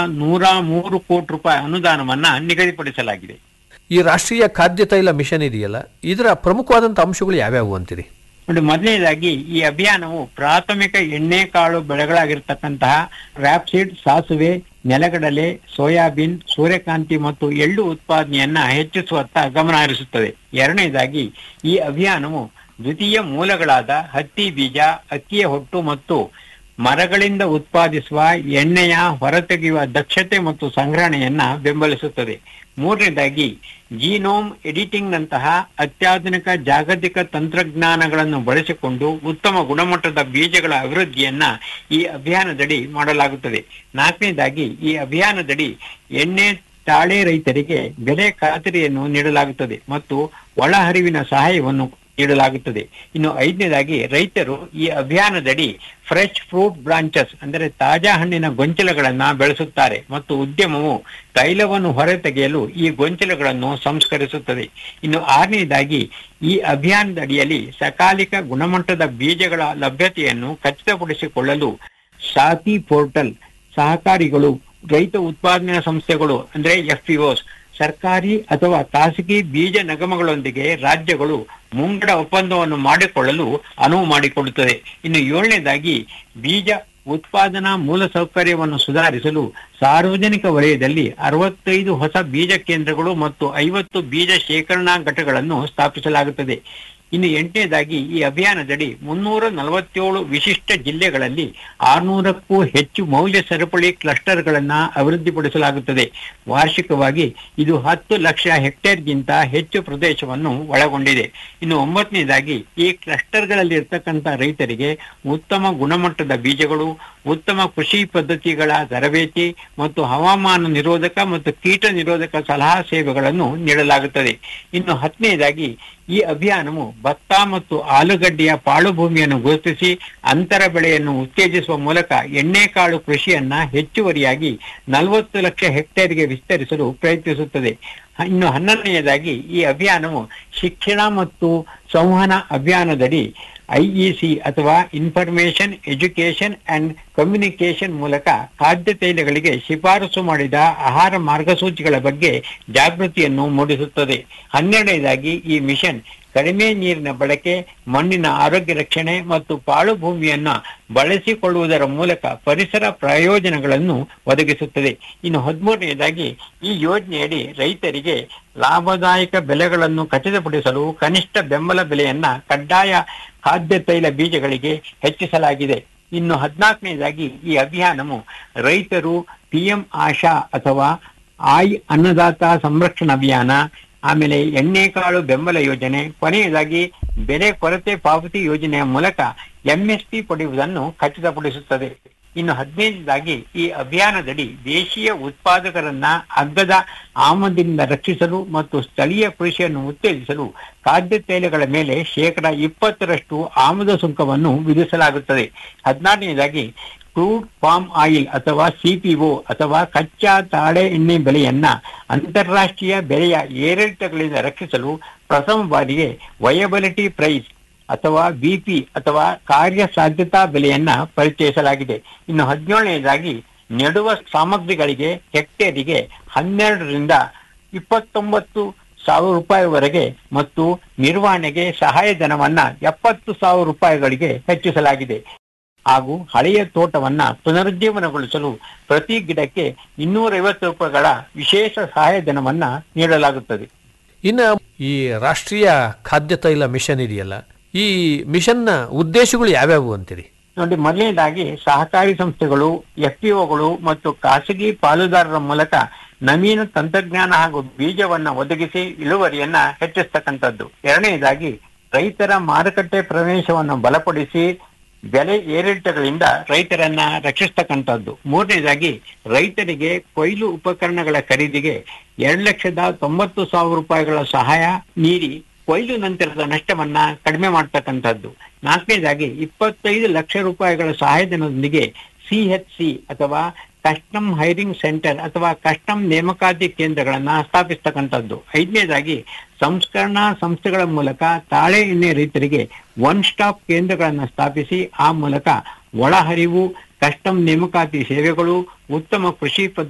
ನೂರ ಮೂರು ಕೋಟಿ ರೂಪಾಯಿ ಅನುದಾನವನ್ನ ನಿಗದಿಪಡಿಸಲಾಗಿದೆ ಈ ರಾಷ್ಟ್ರೀಯ ಖಾದ್ಯ ತೈಲ ಮಿಷನ್ ಇದೆಯಲ್ಲ ಇದರ ಪ್ರಮುಖವಾದಂಥ ಅಂಶಗಳು ಯಾವ್ಯಾವು ಅಂತೀರಿ ನೋಡಿ ಮೊದಲನೇದಾಗಿ ಈ ಅಭಿಯಾನವು ಪ್ರಾಥಮಿಕ ಎಣ್ಣೆ ಕಾಳು ಬೆಳೆಗಳಾಗಿರ್ತಕ್ಕಂತಹ ರ್ಯಾಪ್ಸೀಡ್ ಸಾಸುವೆ ನೆಲಗಡಲೆ ಸೋಯಾಬೀನ್ ಸೂರ್ಯಕಾಂತಿ ಮತ್ತು ಎಳ್ಳು ಉತ್ಪಾದನೆಯನ್ನ ಹೆಚ್ಚಿಸುವತ್ತ ಗಮನ ಹರಿಸುತ್ತದೆ ಎರಡನೇದಾಗಿ ಈ ಅಭಿಯಾನವು ದ್ವಿತೀಯ ಮೂಲಗಳಾದ ಹತ್ತಿ ಬೀಜ ಅಕ್ಕಿಯ ಹೊಟ್ಟು ಮತ್ತು ಮರಗಳಿಂದ ಉತ್ಪಾದಿಸುವ ಎಣ್ಣೆಯ ಹೊರತೆಗೆಯುವ ದಕ್ಷತೆ ಮತ್ತು ಸಂಗ್ರಹಣೆಯನ್ನ ಬೆಂಬಲಿಸುತ್ತದೆ ಮೂರನೇದಾಗಿ ಜೀನೋಮ್ ಎಡಿಟಿಂಗ್ ನಂತಹ ಅತ್ಯಾಧುನಿಕ ಜಾಗತಿಕ ತಂತ್ರಜ್ಞಾನಗಳನ್ನು ಬಳಸಿಕೊಂಡು ಉತ್ತಮ ಗುಣಮಟ್ಟದ ಬೀಜಗಳ ಅಭಿವೃದ್ಧಿಯನ್ನ ಈ ಅಭಿಯಾನದಡಿ ಮಾಡಲಾಗುತ್ತದೆ ನಾಲ್ಕನೇದಾಗಿ ಈ ಅಭಿಯಾನದಡಿ ಎಣ್ಣೆ ತಾಳೆ ರೈತರಿಗೆ ಬೆಲೆ ಖಾತರಿಯನ್ನು ನೀಡಲಾಗುತ್ತದೆ ಮತ್ತು ಒಳಹರಿವಿನ ಸಹಾಯವನ್ನು ನೀಡಲಾಗುತ್ತದೆ ಇನ್ನು ಐದನೇದಾಗಿ ರೈತರು ಈ ಅಭಿಯಾನದಡಿ ಫ್ರೆಶ್ ಫ್ರೂಟ್ ಬ್ರಾಂಚಸ್ ಅಂದರೆ ತಾಜಾ ಹಣ್ಣಿನ ಗೊಂಚಲುಗಳನ್ನ ಬೆಳೆಸುತ್ತಾರೆ ಮತ್ತು ಉದ್ಯಮವು ತೈಲವನ್ನು ಹೊರತೆಗೆಯಲು ಈ ಗೊಂಚಲುಗಳನ್ನು ಸಂಸ್ಕರಿಸುತ್ತದೆ ಇನ್ನು ಆರನೇದಾಗಿ ಈ ಅಭಿಯಾನದ ಅಡಿಯಲ್ಲಿ ಸಕಾಲಿಕ ಗುಣಮಟ್ಟದ ಬೀಜಗಳ ಲಭ್ಯತೆಯನ್ನು ಖಚಿತಪಡಿಸಿಕೊಳ್ಳಲು ಸಾತಿ ಪೋರ್ಟಲ್ ಸಹಕಾರಿಗಳು ರೈತ ಉತ್ಪಾದನಾ ಸಂಸ್ಥೆಗಳು ಅಂದ್ರೆ ಎಫ್ಪಿಒಸ್ ಸರ್ಕಾರಿ ಅಥವಾ ಖಾಸಗಿ ಬೀಜ ನಿಗಮಗಳೊಂದಿಗೆ ರಾಜ್ಯಗಳು ಮುಂಗಡ ಒಪ್ಪಂದವನ್ನು ಮಾಡಿಕೊಳ್ಳಲು ಅನುವು ಮಾಡಿಕೊಡುತ್ತದೆ ಇನ್ನು ಏಳನೇದಾಗಿ ಬೀಜ ಉತ್ಪಾದನಾ ಮೂಲಸೌಕರ್ಯವನ್ನು ಸುಧಾರಿಸಲು ಸಾರ್ವಜನಿಕ ವಲಯದಲ್ಲಿ ಅರವತ್ತೈದು ಹೊಸ ಬೀಜ ಕೇಂದ್ರಗಳು ಮತ್ತು ಐವತ್ತು ಬೀಜ ಶೇಖರಣಾ ಘಟಕಗಳನ್ನು ಸ್ಥಾಪಿಸಲಾಗುತ್ತದೆ ಇನ್ನು ಎಂಟನೇದಾಗಿ ಈ ಅಭಿಯಾನದಡಿ ಮುನ್ನೂರ ನಲವತ್ತೇಳು ವಿಶಿಷ್ಟ ಜಿಲ್ಲೆಗಳಲ್ಲಿ ಆರ್ನೂರಕ್ಕೂ ಹೆಚ್ಚು ಮೌಲ್ಯ ಸರಪಳಿ ಕ್ಲಸ್ಟರ್ಗಳನ್ನ ಅಭಿವೃದ್ಧಿಪಡಿಸಲಾಗುತ್ತದೆ ವಾರ್ಷಿಕವಾಗಿ ಇದು ಹತ್ತು ಲಕ್ಷ ಹೆಕ್ಟೇರ್ಗಿಂತ ಹೆಚ್ಚು ಪ್ರದೇಶವನ್ನು ಒಳಗೊಂಡಿದೆ ಇನ್ನು ಒಂಬತ್ತನೇದಾಗಿ ಈ ಕ್ಲಸ್ಟರ್ಗಳಲ್ಲಿ ಇರ್ತಕ್ಕಂಥ ರೈತರಿಗೆ ಉತ್ತಮ ಗುಣಮಟ್ಟದ ಬೀಜಗಳು ಉತ್ತಮ ಕೃಷಿ ಪದ್ಧತಿಗಳ ತರಬೇತಿ ಮತ್ತು ಹವಾಮಾನ ನಿರೋಧಕ ಮತ್ತು ಕೀಟ ನಿರೋಧಕ ಸಲಹಾ ಸೇವೆಗಳನ್ನು ನೀಡಲಾಗುತ್ತದೆ ಇನ್ನು ಹತ್ತನೇದಾಗಿ ಈ ಅಭಿಯಾನವು ಭತ್ತ ಮತ್ತು ಆಲೂಗಡ್ಡೆಯ ಪಾಳು ಭೂಮಿಯನ್ನು ಗುರುತಿಸಿ ಅಂತರ ಬೆಳೆಯನ್ನು ಉತ್ತೇಜಿಸುವ ಮೂಲಕ ಎಣ್ಣೆಕಾಳು ಕೃಷಿಯನ್ನ ಹೆಚ್ಚುವರಿಯಾಗಿ ನಲವತ್ತು ಲಕ್ಷ ಹೆಕ್ಟೇರ್ಗೆ ವಿಸ್ತರಿಸಲು ಪ್ರಯತ್ನಿಸುತ್ತದೆ ಹ- ಇನ್ನು ಹನ್ನೊಂದನೆಯದಾಗಿ ಈ ಅಭಿಯಾನವು ಶಿಕ್ಷಣ ಮತ್ತು ಸಂವಹನ ಅಭಿಯಾನದಡಿ ಐಇಸಿ ಅಥವಾ ಇನ್ಫಾರ್ಮೇಶನ್ ಎಜುಕೇಶನ್ ಅಂಡ್ ಕಮ್ಯುನಿಕೇಶನ್ ಮೂಲಕ ಖಾದ್ಯ ತೈಲಗಳಿಗೆ ಶಿಫಾರಸು ಮಾಡಿದ ಆಹಾರ ಮಾರ್ಗಸೂಚಿಗಳ ಬಗ್ಗೆ ಜಾಗೃತಿಯನ್ನು ಮೂಡಿಸುತ್ತದೆ ಹನ್ನೆರಡನೇದಾಗಿ ಈ ಮಿಷನ್ ಕಡಿಮೆ ನೀರಿನ ಬಳಕೆ ಮಣ್ಣಿನ ಆರೋಗ್ಯ ರಕ್ಷಣೆ ಮತ್ತು ಪಾಳು ಭೂಮಿಯನ್ನ ಬಳಸಿಕೊಳ್ಳುವುದರ ಮೂಲಕ ಪರಿಸರ ಪ್ರಯೋಜನಗಳನ್ನು ಒದಗಿಸುತ್ತದೆ ಇನ್ನು ಹದಿಮೂರನೆಯದಾಗಿ ಈ ಯೋಜನೆಯಡಿ ರೈತರಿಗೆ ಲಾಭದಾಯಕ ಬೆಲೆಗಳನ್ನು ಖಚಿತಪಡಿಸಲು ಕನಿಷ್ಠ ಬೆಂಬಲ ಬೆಲೆಯನ್ನ ಕಡ್ಡಾಯ ಖಾದ್ಯ ತೈಲ ಬೀಜಗಳಿಗೆ ಹೆಚ್ಚಿಸಲಾಗಿದೆ ಇನ್ನು ಹದಿನಾಲ್ಕನೇದಾಗಿ ಈ ಅಭಿಯಾನವು ರೈತರು ಪಿಎಂ ಆಶಾ ಅಥವಾ ಆಯ್ ಅನ್ನದಾತ ಸಂರಕ್ಷಣಾ ಅಭಿಯಾನ ಆಮೇಲೆ ಎಣ್ಣೆಕಾಳು ಬೆಂಬಲ ಯೋಜನೆ ಕೊನೆಯದಾಗಿ ಬೆಲೆ ಕೊರತೆ ಪಾವತಿ ಯೋಜನೆಯ ಮೂಲಕ ಎಂಎಸ್ಪಿ ಪಡೆಯುವುದನ್ನು ಖಚಿತಪಡಿಸುತ್ತದೆ ಇನ್ನು ಹದಿನೈದನೇದಾಗಿ ಈ ಅಭಿಯಾನದಡಿ ದೇಶೀಯ ಉತ್ಪಾದಕರನ್ನ ಅಗ್ಗದ ಆಮದಿನಿಂದ ರಕ್ಷಿಸಲು ಮತ್ತು ಸ್ಥಳೀಯ ಕೃಷಿಯನ್ನು ಉತ್ತೇಜಿಸಲು ಖಾದ್ಯ ತೈಲಗಳ ಮೇಲೆ ಶೇಕಡ ಇಪ್ಪತ್ತರಷ್ಟು ಆಮದು ಸುಂಕವನ್ನು ವಿಧಿಸಲಾಗುತ್ತದೆ ಹದಿನಾರನೇದಾಗಿ ಕ್ರೂಡ್ ಪಾಮ್ ಆಯಿಲ್ ಅಥವಾ ಸಿಪಿಒ ಅಥವಾ ಕಚ್ಚಾ ತಾಳೆ ಎಣ್ಣೆ ಬೆಲೆಯನ್ನ ಅಂತಾರಾಷ್ಟ್ರೀಯ ಬೆಲೆಯ ಏರಿಳಿತಗಳಿಂದ ರಕ್ಷಿಸಲು ಪ್ರಥಮ ಬಾರಿಗೆ ವಯಬಲಿಟಿ ಪ್ರೈಸ್ ಅಥವಾ ಬಿಪಿ ಅಥವಾ ಕಾರ್ಯಸಾಧ್ಯತಾ ಬೆಲೆಯನ್ನ ಪರಿಚಯಿಸಲಾಗಿದೆ ಇನ್ನು ಹದಿನೇಳನೇದಾಗಿ ನೆಡುವ ಸಾಮಗ್ರಿಗಳಿಗೆ ಹೆಕ್ಟೇರಿಗೆ ಹನ್ನೆರಡರಿಂದ ಇಪ್ಪತ್ತೊಂಬತ್ತು ಸಾವಿರ ರೂಪಾಯಿವರೆಗೆ ಮತ್ತು ನಿರ್ವಹಣೆಗೆ ಸಹಾಯಧನವನ್ನ ಎಪ್ಪತ್ತು ಸಾವಿರ ರೂಪಾಯಿಗಳಿಗೆ ಹೆಚ್ಚಿಸಲಾಗಿದೆ ಹಾಗೂ ಹಳೆಯ ತೋಟವನ್ನ ಪುನರುಜ್ಜೀವನಗೊಳಿಸಲು ಪ್ರತಿ ಗಿಡಕ್ಕೆ ಇನ್ನೂರೈವತ್ತು ರೂಪಾಯಿಗಳ ವಿಶೇಷ ಸಹಾಯಧನವನ್ನ ನೀಡಲಾಗುತ್ತದೆ ಇನ್ನು ಈ ರಾಷ್ಟ್ರೀಯ ಖಾದ್ಯ ತೈಲ ಮಿಷನ್ ಇದೆಯಲ್ಲ ಈ ಮಿಷನ್ನ ಉದ್ದೇಶಗಳು ಯಾವ್ಯಾವು ಅಂತೀರಿ ನೋಡಿ ಮೊದಲನೇದಾಗಿ ಸಹಕಾರಿ ಸಂಸ್ಥೆಗಳು ಎಫ್ಪಿಒಗಳು ಮತ್ತು ಖಾಸಗಿ ಪಾಲುದಾರರ ಮೂಲಕ ನವೀನ ತಂತ್ರಜ್ಞಾನ ಹಾಗೂ ಬೀಜವನ್ನ ಒದಗಿಸಿ ಇಳುವರಿಯನ್ನ ಹೆಚ್ಚಿಸ್ತಕ್ಕಂಥದ್ದು ಎರಡನೇದಾಗಿ ರೈತರ ಮಾರುಕಟ್ಟೆ ಪ್ರವೇಶವನ್ನು ಬಲಪಡಿಸಿ ಬೆಲೆ ಏರಿಳಿತಗಳಿಂದ ರೈತರನ್ನ ರಕ್ಷಿಸ್ತಕ್ಕಂಥದ್ದು ಮೂರನೇದಾಗಿ ರೈತರಿಗೆ ಕೊಯ್ಲು ಉಪಕರಣಗಳ ಖರೀದಿಗೆ ಎರಡು ಲಕ್ಷದ ತೊಂಬತ್ತು ಸಾವಿರ ರೂಪಾಯಿಗಳ ಸಹಾಯ ನೀಡಿ ಕೊಯ್ಲು ನಂತರದ ನಷ್ಟವನ್ನ ಕಡಿಮೆ ಮಾಡ್ತಕ್ಕಂಥದ್ದು ನಾಲ್ಕನೇದಾಗಿ ಇಪ್ಪತ್ತೈದು ಲಕ್ಷ ರೂಪಾಯಿಗಳ ಸಹಾಯಧನದೊಂದಿಗೆ ಸಿಎಚ್ಸಿ ಅಥವಾ ಕಸ್ಟಮ್ ಹೈರಿಂಗ್ ಸೆಂಟರ್ ಅಥವಾ ಕಸ್ಟಮ್ ನೇಮಕಾತಿ ಕೇಂದ್ರಗಳನ್ನ ಸ್ಥಾಪಿಸ್ತಕ್ಕಂಥದ್ದು ಐದನೇದಾಗಿ ಸಂಸ್ಕರಣಾ ಸಂಸ್ಥೆಗಳ ಮೂಲಕ ತಾಳೆ ಎಣ್ಣೆ ರೈತರಿಗೆ ಒನ್ ಸ್ಟಾಪ್ ಕೇಂದ್ರಗಳನ್ನ ಸ್ಥಾಪಿಸಿ ಆ ಮೂಲಕ ಒಳಹರಿವು ಕಸ್ಟಮ್ ನೇಮಕಾತಿ ಸೇವೆಗಳು ಉತ್ತಮ ಕೃಷಿ ಪದ್ಧತಿ